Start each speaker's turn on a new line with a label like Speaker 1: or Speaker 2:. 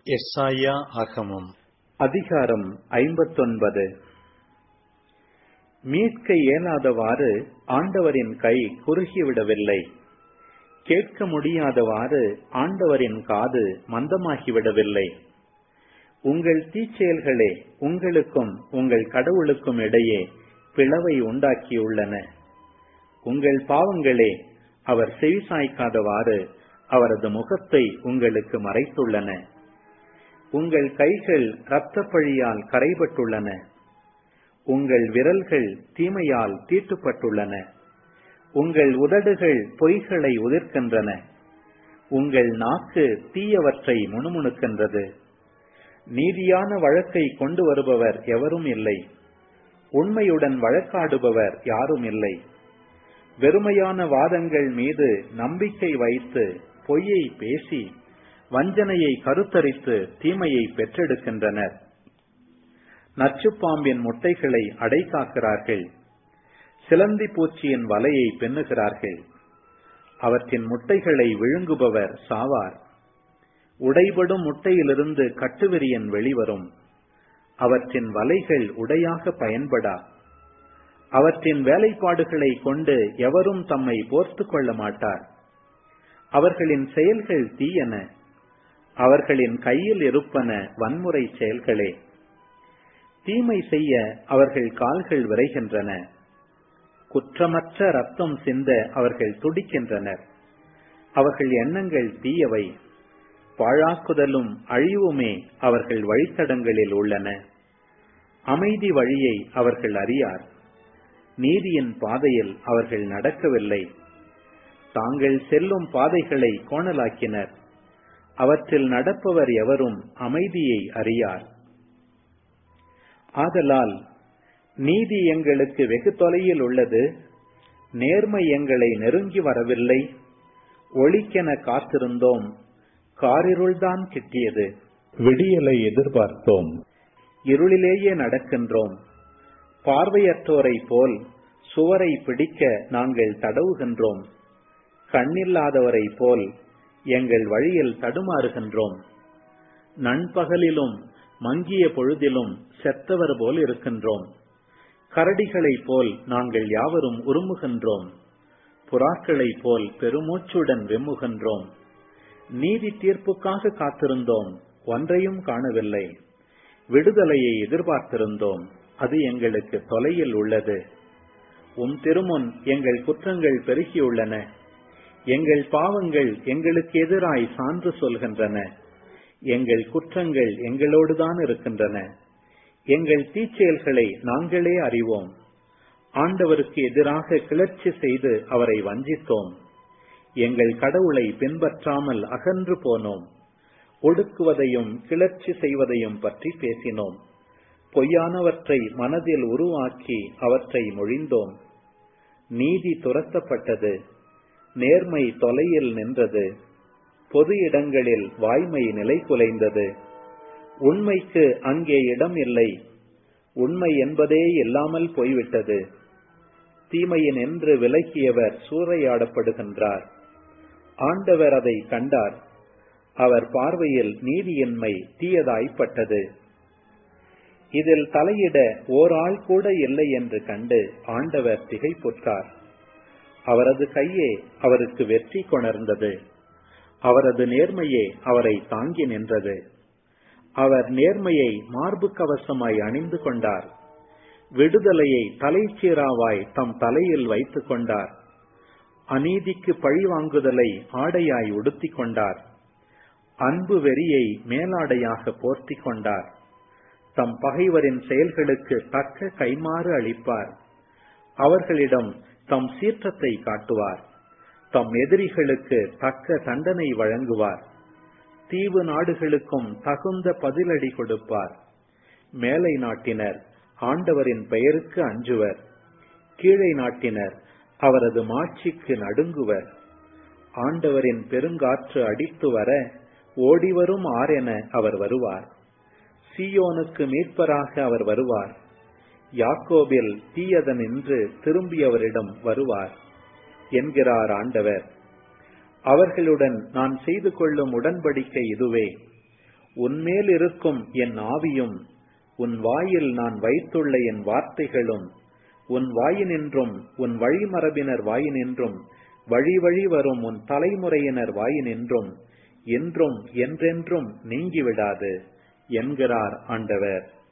Speaker 1: எஸ்ஐயா ஆகமம்
Speaker 2: அதிகாரம் ஐம்பத்தொன்பது மீட்க இயலாதவாறு ஆண்டவரின் கை குறுகிவிடவில்லை கேட்க முடியாதவாறு ஆண்டவரின் காது மந்தமாகிவிடவில்லை உங்கள் தீச்செயல்களே உங்களுக்கும் உங்கள் கடவுளுக்கும் இடையே பிளவை உண்டாக்கியுள்ளன உங்கள் பாவங்களே அவர் செவிசாய்க்காதவாறு அவரது முகத்தை உங்களுக்கு மறைத்துள்ளன உங்கள் கைகள் இரத்தப் பழியால் கரைபட்டுள்ளன உங்கள் விரல்கள் தீமையால் தீட்டுப்பட்டுள்ளன உங்கள் உதடுகள் பொய்களை உதிர்க்கின்றன உங்கள் நாக்கு தீயவற்றை முணுமுணுக்கின்றது நீதியான வழக்கை கொண்டு வருபவர் எவரும் இல்லை உண்மையுடன் வழக்காடுபவர் யாரும் இல்லை வெறுமையான வாதங்கள் மீது நம்பிக்கை வைத்து பொய்யை பேசி வஞ்சனையை கருத்தரித்து தீமையை பெற்றெடுக்கின்றனர் நச்சுப்பாம்பின் முட்டைகளை அடைகாக்கிறார்கள் சிலந்தி பூச்சியின் வலையை பெண்ணுகிறார்கள் அவற்றின் முட்டைகளை விழுங்குபவர் சாவார் உடைபடும் முட்டையிலிருந்து கட்டுவிரியன் வெளிவரும் அவற்றின் வலைகள் உடையாக பயன்படா அவற்றின் வேலைப்பாடுகளை கொண்டு எவரும் தம்மை போர்த்து கொள்ள மாட்டார் அவர்களின் செயல்கள் தீயன அவர்களின் கையில் இருப்பன வன்முறை செயல்களே தீமை செய்ய அவர்கள் கால்கள் விரைகின்றன குற்றமற்ற ரத்தம் சிந்த அவர்கள் துடிக்கின்றனர் அவர்கள் எண்ணங்கள் தீயவை பாழாக்குதலும் அழிவுமே அவர்கள் வழித்தடங்களில் உள்ளன அமைதி வழியை அவர்கள் அறியார் நீதியின் பாதையில் அவர்கள் நடக்கவில்லை தாங்கள் செல்லும் பாதைகளை கோணலாக்கினர் அவற்றில் நடப்பவர் எவரும் அமைதியை அறியார் ஆதலால் நீதி எங்களுக்கு வெகு தொலையில் உள்ளது நேர்மை எங்களை நெருங்கி வரவில்லை ஒளிக்கென காத்திருந்தோம் காரிருள்தான் கிட்டியது
Speaker 3: விடியலை எதிர்பார்த்தோம்
Speaker 2: இருளிலேயே நடக்கின்றோம் பார்வையற்றோரை போல் சுவரை பிடிக்க நாங்கள் தடவுகின்றோம் கண்ணில்லாதவரை போல் எங்கள் வழியில் தடுமாறுகின்றோம் நண்பகலிலும் மங்கிய பொழுதிலும் செத்தவர் போல் இருக்கின்றோம் கரடிகளைப் போல் நாங்கள் யாவரும் உருமுகின்றோம் புறாக்களைப் போல் பெருமூச்சுடன் வெம்முகின்றோம் நீதி தீர்ப்புக்காக காத்திருந்தோம் ஒன்றையும் காணவில்லை விடுதலையை எதிர்பார்த்திருந்தோம் அது எங்களுக்கு தொலையில் உள்ளது உம் திருமுன் எங்கள் குற்றங்கள் பெருகியுள்ளன எங்கள் பாவங்கள் எங்களுக்கு எதிராய் சான்று சொல்கின்றன எங்கள் குற்றங்கள் எங்களோடுதான் இருக்கின்றன எங்கள் தீச்செயல்களை நாங்களே அறிவோம் ஆண்டவருக்கு எதிராக கிளர்ச்சி செய்து அவரை வஞ்சித்தோம் எங்கள் கடவுளை பின்பற்றாமல் அகன்று போனோம் ஒடுக்குவதையும் கிளர்ச்சி செய்வதையும் பற்றி பேசினோம் பொய்யானவற்றை மனதில் உருவாக்கி அவற்றை மொழிந்தோம் நீதி துரத்தப்பட்டது நேர்மை தொலையில் நின்றது பொது இடங்களில் வாய்மை நிலை குலைந்தது உண்மைக்கு அங்கே இடம் இல்லை உண்மை என்பதே இல்லாமல் போய்விட்டது தீமையின் என்று விலகியவர் சூறையாடப்படுகின்றார் ஆண்டவர் அதை கண்டார் அவர் பார்வையில் நீதியின்மை தீயதாய்ப்பட்டது இதில் தலையிட ஓர் ஆள் கூட இல்லை என்று கண்டு ஆண்டவர் திகைப்புற்றார் அவரது கையே அவருக்கு வெற்றி கொணர்ந்தது அவரது நேர்மையே அவரை தாங்கி நின்றது அவர் நேர்மையை மார்பு கவசமாய் அணிந்து கொண்டார் விடுதலையை தலைச்சீராவாய் தம் தலையில் வைத்துக் கொண்டார் அநீதிக்கு பழி வாங்குதலை ஆடையாய் உடுத்திக் கொண்டார் அன்பு வெறியை மேலாடையாக போர்த்தி கொண்டார் தம் பகைவரின் செயல்களுக்கு தக்க கைமாறு அளிப்பார் அவர்களிடம் தம் சீற்றத்தை காட்டுவார் தம் எதிரிகளுக்கு தக்க தண்டனை வழங்குவார் தீவு நாடுகளுக்கும் தகுந்த பதிலடி கொடுப்பார் மேலை நாட்டினர் ஆண்டவரின் பெயருக்கு அஞ்சுவர் கீழை நாட்டினர் அவரது மாட்சிக்கு நடுங்குவர் ஆண்டவரின் பெருங்காற்று அடித்து வர ஓடிவரும் ஆரென அவர் வருவார் சியோனுக்கு மீட்பராக அவர் வருவார் யாக்கோபில் தீயதனின்று திரும்பியவரிடம் வருவார் என்கிறார் ஆண்டவர் அவர்களுடன் நான் செய்து கொள்ளும் உடன்படிக்கை இதுவே உன்மேல் இருக்கும் என் ஆவியும் உன் வாயில் நான் வைத்துள்ள என் வார்த்தைகளும் உன் வாயினின்றும் உன் வழிமரபினர் வாயினின்றும் வழி வழி வரும் உன் தலைமுறையினர் வாயினின்றும் என்றும் என்றென்றும் நீங்கிவிடாது என்கிறார் ஆண்டவர்